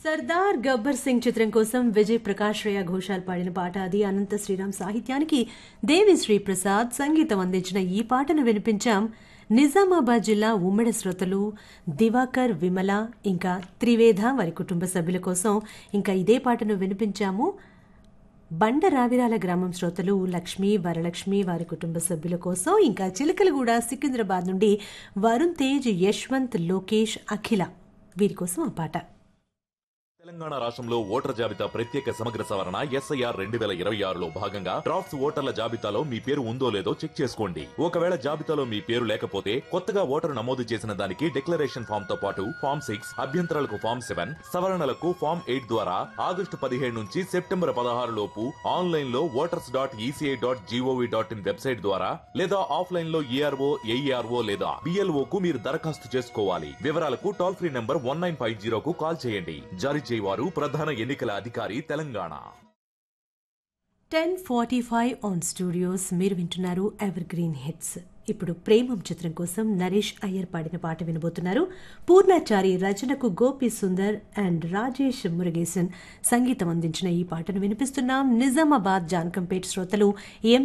సర్దార్ గబ్బర్ సింగ్ చిత్రం కోసం విజయ్ ప్రకాష్ శ్రేయ ఘోషాల్ పాడిన పాట అది అనంత శ్రీరామ్ సాహిత్యానికి దేవి శ్రీ ప్రసాద్ సంగీతం అందించిన ఈ పాటను వినిపించాం నిజామాబాద్ జిల్లా ఉమ్మడి శ్రోతలు దివాకర్ విమల ఇంకా త్రివేద వారి కుటుంబ సభ్యుల కోసం ఇంకా ఇదే పాటను వినిపించాము బండ రావిరాల గ్రామం శ్రోతలు లక్ష్మి వరలక్ష్మి వారి కుటుంబ సభ్యుల కోసం ఇంకా చిలకలగూడ సికింద్రాబాద్ నుండి వరుణ్ తేజ్ యశ్వంత్ లోకేష్ అఖిల వీరి కోసం ఆ పాట తెలంగాణ రాష్ట్రంలో ఓటర్ జాబితా ప్రత్యేక సమగ్ర సవరణ ఎస్ఐఆర్ రెండు వేల ఇరవై ఆరులో భాగంగా డ్రాఫ్ట్స్ ఓటర్ల జాబితాలో మీ పేరు ఉందో లేదో చెక్ చేసుకోండి ఒకవేళ జాబితాలో మీ పేరు లేకపోతే కొత్తగా ఓటరు నమోదు చేసిన దానికి డిక్లరేషన్ ఫామ్ తో పాటు ఫామ్ సిక్స్ అభ్యంతరాలకు ఫామ్ సెవెన్ సవరణలకు ఫామ్ ఎయిట్ ద్వారా ఆగస్టు పదిహేడు నుంచి సెప్టెంబర్ పదహారు లోపు ఆన్లైన్ లో voters dot ECI dot GOV dot in website ద్వారా లేదా ఆఫ్లైన్ లో ఈఆర్ఓ ఏఈఆర్ఓ లేదా బిఎల్ఓ కు మీరు దరఖాస్తు చేసుకోవాలి వివరాలకు toll free number one nine five జీరోకు కాల్ చేయండి జారీ చేయవారు ప్రధాన ఎన్నికల అధికారి Telangana ten forty five on studios మీరు వింటున్నారు ఎవర్ గ్రీన్ హిట్స్ ఇప్పుడు ప్రేమం చిత్రం కోసం నరేష్ అయ్యర్ పాడిన పాట వినబోతున్నారు పూర్ణాచారి రచనకు గోపి సుందర్ అండ్ రాజేష్ మురుగేసన్ సంగీతం అందించిన ఈ పాటను వినిపిస్తున్నాం నిజామాబాద్ జానకంపేట్ శ్రోతలు ఎం